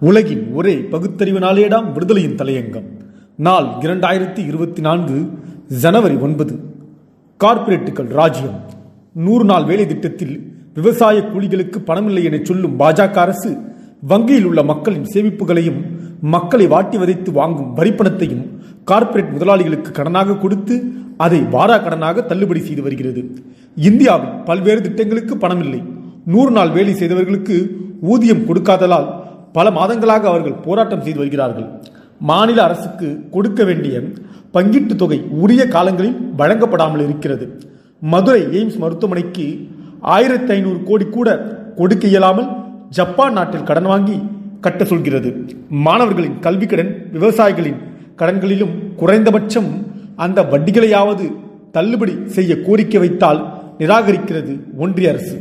உலகின் ஒரே பகுத்தறிவு நாளேடாம் விடுதலையின் தலையங்கம் நாள் இரண்டாயிரத்தி இருபத்தி நான்கு ஜனவரி ஒன்பது கார்ப்பரேட்டுகள் ராஜ்யம் நூறு நாள் வேலை திட்டத்தில் விவசாய கூலிகளுக்கு பணமில்லை என சொல்லும் பாஜக அரசு வங்கியில் உள்ள மக்களின் சேமிப்புகளையும் மக்களை வாட்டி வதைத்து வாங்கும் வரிப்பணத்தையும் கார்ப்பரேட் முதலாளிகளுக்கு கடனாக கொடுத்து அதை வாரா கடனாக தள்ளுபடி செய்து வருகிறது இந்தியாவில் பல்வேறு திட்டங்களுக்கு பணமில்லை நூறு நாள் வேலை செய்தவர்களுக்கு ஊதியம் கொடுக்காததால் பல மாதங்களாக அவர்கள் போராட்டம் செய்து வருகிறார்கள் மாநில அரசுக்கு கொடுக்க வேண்டிய பங்கீட்டு தொகை உரிய காலங்களில் வழங்கப்படாமல் இருக்கிறது மதுரை எய்ம்ஸ் மருத்துவமனைக்கு ஆயிரத்தி ஐநூறு கோடி கூட கொடுக்க இயலாமல் ஜப்பான் நாட்டில் கடன் வாங்கி கட்ட சொல்கிறது மாணவர்களின் கல்வி கடன் விவசாயிகளின் கடன்களிலும் குறைந்தபட்சம் அந்த வட்டிகளையாவது தள்ளுபடி செய்ய கோரிக்கை வைத்தால் நிராகரிக்கிறது ஒன்றிய அரசு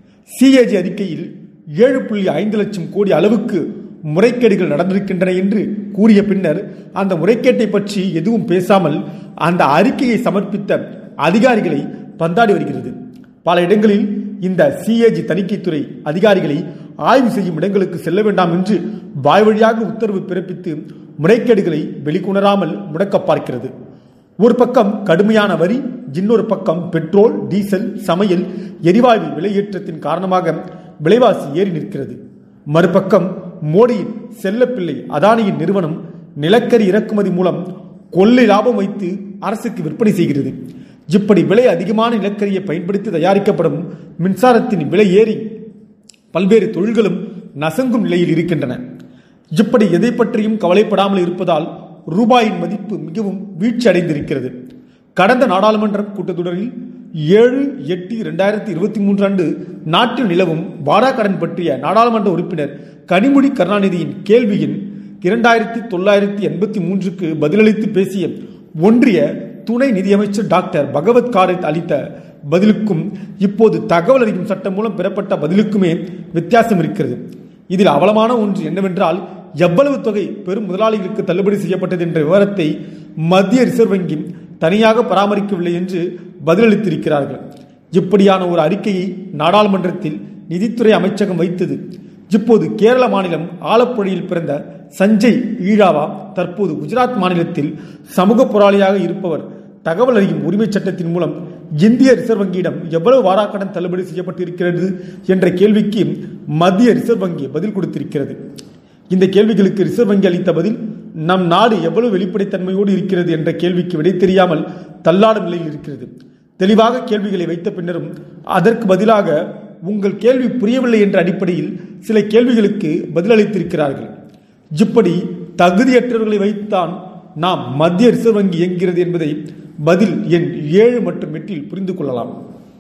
சிஏஜி அறிக்கையில் ஏழு புள்ளி ஐந்து லட்சம் கோடி அளவுக்கு முறைகேடுகள் நடந்திருக்கின்றன என்று கூறிய பின்னர் அந்த முறைகேட்டை பற்றி எதுவும் பேசாமல் அந்த அறிக்கையை சமர்ப்பித்த அதிகாரிகளை பந்தாடி வருகிறது பல இடங்களில் இந்த சிஏஜி தணிக்கைத்துறை அதிகாரிகளை ஆய்வு செய்யும் இடங்களுக்கு செல்ல வேண்டாம் என்று வாய் வழியாக உத்தரவு பிறப்பித்து முறைகேடுகளை வெளிக்கொணராமல் முடக்க பார்க்கிறது ஒரு பக்கம் கடுமையான வரி இன்னொரு பக்கம் பெட்ரோல் டீசல் சமையல் எரிவாயு விலையேற்றத்தின் காரணமாக விலைவாசி ஏறி நிற்கிறது மறுபக்கம் மோடியின் செல்லப்பிள்ளை அதானியின் நிறுவனம் நிலக்கரி இறக்குமதி மூலம் கொள்ளை லாபம் வைத்து அரசுக்கு விற்பனை செய்கிறது இப்படி விலை அதிகமான நிலக்கரியை பயன்படுத்தி தயாரிக்கப்படும் மின்சாரத்தின் விலை ஏறி பல்வேறு தொழில்களும் நசங்கும் நிலையில் இருக்கின்றன இப்படி எதை பற்றியும் கவலைப்படாமல் இருப்பதால் ரூபாயின் மதிப்பு மிகவும் வீழ்ச்சி அடைந்திருக்கிறது கடந்த நாடாளுமன்ற கூட்டத்தொடரில் ஏழு எட்டு இரண்டாயிரத்தி இருபத்தி மூன்று ஆண்டு நாட்டில் நிலவும் வாராக்கடன் பற்றிய நாடாளுமன்ற உறுப்பினர் கனிமொழி கருணாநிதியின் கேள்வியின் இரண்டாயிரத்தி தொள்ளாயிரத்தி எண்பத்தி மூன்றுக்கு பதிலளித்து பேசிய ஒன்றிய துணை நிதியமைச்சர் டாக்டர் பகவத் காரத் அளித்த பதிலுக்கும் இப்போது தகவல் அறியும் சட்டம் மூலம் பெறப்பட்ட பதிலுக்குமே வித்தியாசம் இருக்கிறது இதில் அவலமான ஒன்று என்னவென்றால் எவ்வளவு தொகை பெரும் முதலாளிகளுக்கு தள்ளுபடி செய்யப்பட்டது என்ற விவரத்தை மத்திய ரிசர்வ் வங்கி தனியாக பராமரிக்கவில்லை என்று பதிலளித்திருக்கிறார்கள் இப்படியான ஒரு அறிக்கையை நாடாளுமன்றத்தில் நிதித்துறை அமைச்சகம் வைத்தது இப்போது கேரள மாநிலம் ஆலப்புழையில் பிறந்த சஞ்சய் ஈழாவா தற்போது குஜராத் மாநிலத்தில் சமூக போராளியாக இருப்பவர் தகவல் அறியும் உரிமை சட்டத்தின் மூலம் இந்திய ரிசர்வ் வங்கியிடம் எவ்வளவு வாராக்கடன் தள்ளுபடி செய்யப்பட்டிருக்கிறது என்ற கேள்விக்கு மத்திய ரிசர்வ் வங்கி பதில் கொடுத்திருக்கிறது இந்த கேள்விகளுக்கு ரிசர்வ் வங்கி அளித்த பதில் நம் நாடு எவ்வளவு வெளிப்படைத்தன்மையோடு இருக்கிறது என்ற கேள்விக்கு விடை தெரியாமல் தள்ளாடும் நிலையில் இருக்கிறது தெளிவாக கேள்விகளை வைத்த பின்னரும் அதற்கு பதிலாக உங்கள் கேள்வி புரியவில்லை என்ற அடிப்படையில் சில கேள்விகளுக்கு பதிலளித்திருக்கிறார்கள் இப்படி தகுதியற்றவர்களை வைத்தான் நாம் மத்திய ரிசர்வ் வங்கி இயங்குகிறது என்பதை பதில் எண் ஏழு மற்றும் எட்டில் புரிந்து கொள்ளலாம்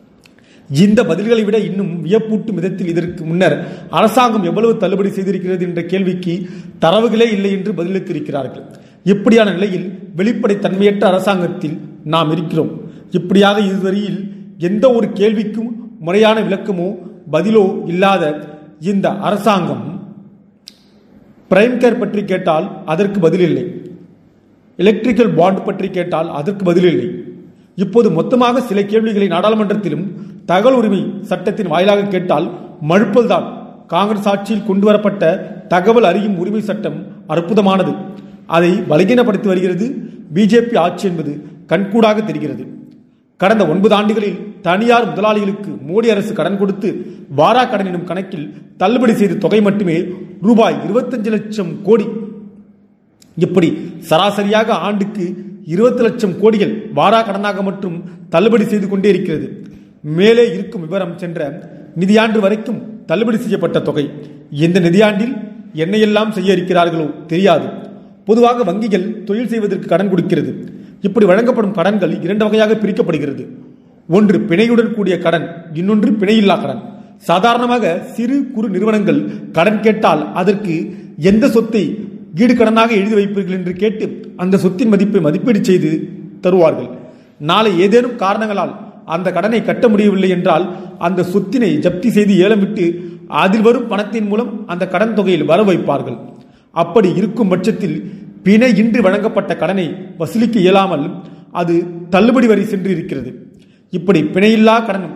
இந்த பதில்களை விட இன்னும் வியப்பூட்டும் விதத்தில் இதற்கு முன்னர் அரசாங்கம் எவ்வளவு தள்ளுபடி செய்திருக்கிறது என்ற கேள்விக்கு தரவுகளே இல்லை என்று பதிலளித்திருக்கிறார்கள் இப்படியான நிலையில் வெளிப்படை தன்மையற்ற அரசாங்கத்தில் நாம் இருக்கிறோம் இப்படியாக இதுவரையில் எந்த ஒரு கேள்விக்கும் முறையான விளக்கமோ பதிலோ இல்லாத இந்த அரசாங்கம் பிரைம் கேர் பற்றி கேட்டால் அதற்கு பதில் இல்லை எலக்ட்ரிக்கல் பாண்ட் பற்றி கேட்டால் அதற்கு பதில் இல்லை இப்போது மொத்தமாக சில கேள்விகளை நாடாளுமன்றத்திலும் தகவல் உரிமை சட்டத்தின் வாயிலாக கேட்டால் மழுப்பல்தான் காங்கிரஸ் ஆட்சியில் கொண்டு வரப்பட்ட தகவல் அறியும் உரிமை சட்டம் அற்புதமானது அதை பலகீனப்படுத்தி வருகிறது பிஜேபி ஆட்சி என்பது கண்கூடாக தெரிகிறது கடந்த ஒன்பது ஆண்டுகளில் தனியார் முதலாளிகளுக்கு மோடி அரசு கடன் கொடுத்து வாரா கடன் எனும் கணக்கில் தள்ளுபடி செய்த தொகை மட்டுமே ரூபாய் இருபத்தஞ்சு லட்சம் கோடி இப்படி சராசரியாக ஆண்டுக்கு இருபத்தி லட்சம் கோடிகள் வாரா கடனாக மட்டும் தள்ளுபடி செய்து கொண்டே இருக்கிறது மேலே இருக்கும் விவரம் சென்ற நிதியாண்டு வரைக்கும் தள்ளுபடி செய்யப்பட்ட தொகை எந்த நிதியாண்டில் என்னையெல்லாம் செய்ய இருக்கிறார்களோ தெரியாது பொதுவாக வங்கிகள் தொழில் செய்வதற்கு கடன் கொடுக்கிறது இப்படி வழங்கப்படும் கடன்கள் இரண்டு வகையாக பிரிக்கப்படுகிறது ஒன்று பிணையுடன் கூடிய கடன் இன்னொன்று பிணையில்லா கடன் சாதாரணமாக சிறு குறு நிறுவனங்கள் கடன் கேட்டால் அதற்கு எந்த சொத்தை ஈடு கடனாக எழுதி வைப்பீர்கள் என்று கேட்டு அந்த சொத்தின் மதிப்பை மதிப்பீடு செய்து தருவார்கள் நாளை ஏதேனும் காரணங்களால் அந்த கடனை கட்ட முடியவில்லை என்றால் அந்த சொத்தினை ஜப்தி செய்து ஏலம் விட்டு அதில் வரும் பணத்தின் மூலம் அந்த கடன் தொகையில் வர வைப்பார்கள் அப்படி இருக்கும் பட்சத்தில் பிணை இன்றி வழங்கப்பட்ட கடனை வசூலிக்க இயலாமல் அது தள்ளுபடி வரி சென்று இருக்கிறது இப்படி பிணையில்லா கடன்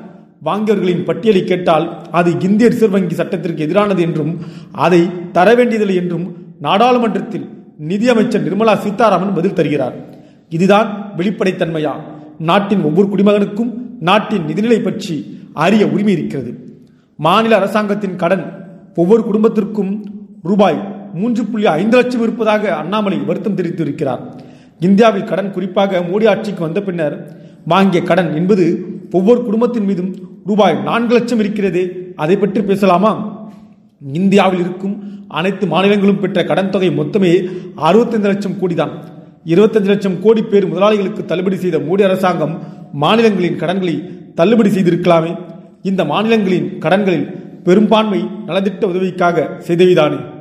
வாங்கியவர்களின் பட்டியலை கேட்டால் அது இந்திய ரிசர்வ் வங்கி சட்டத்திற்கு எதிரானது என்றும் அதை தர வேண்டியதில்லை என்றும் நாடாளுமன்றத்தில் நிதியமைச்சர் நிர்மலா சீதாராமன் பதில் தருகிறார் இதுதான் வெளிப்படைத்தன்மையா நாட்டின் ஒவ்வொரு குடிமகனுக்கும் நாட்டின் நிதிநிலை பற்றி அறிய உரிமை இருக்கிறது மாநில அரசாங்கத்தின் கடன் ஒவ்வொரு குடும்பத்திற்கும் ரூபாய் மூன்று புள்ளி ஐந்து லட்சம் இருப்பதாக அண்ணாமலை வருத்தம் தெரிவித்திருக்கிறார் இந்தியாவில் கடன் குறிப்பாக மோடி ஆட்சிக்கு வந்த பின்னர் வாங்கிய கடன் என்பது ஒவ்வொரு குடும்பத்தின் மீதும் ரூபாய் நான்கு லட்சம் இருக்கிறதே அதை பற்றி பேசலாமா இந்தியாவில் இருக்கும் அனைத்து மாநிலங்களும் பெற்ற கடன் தொகை மொத்தமே அறுபத்தைந்து லட்சம் கோடி தான் இருபத்தஞ்சு லட்சம் கோடி பேர் முதலாளிகளுக்கு தள்ளுபடி செய்த மோடி அரசாங்கம் மாநிலங்களின் கடன்களை தள்ளுபடி செய்திருக்கலாமே இந்த மாநிலங்களின் கடன்களில் பெரும்பான்மை நலத்திட்ட உதவிக்காக செய்தவைதானே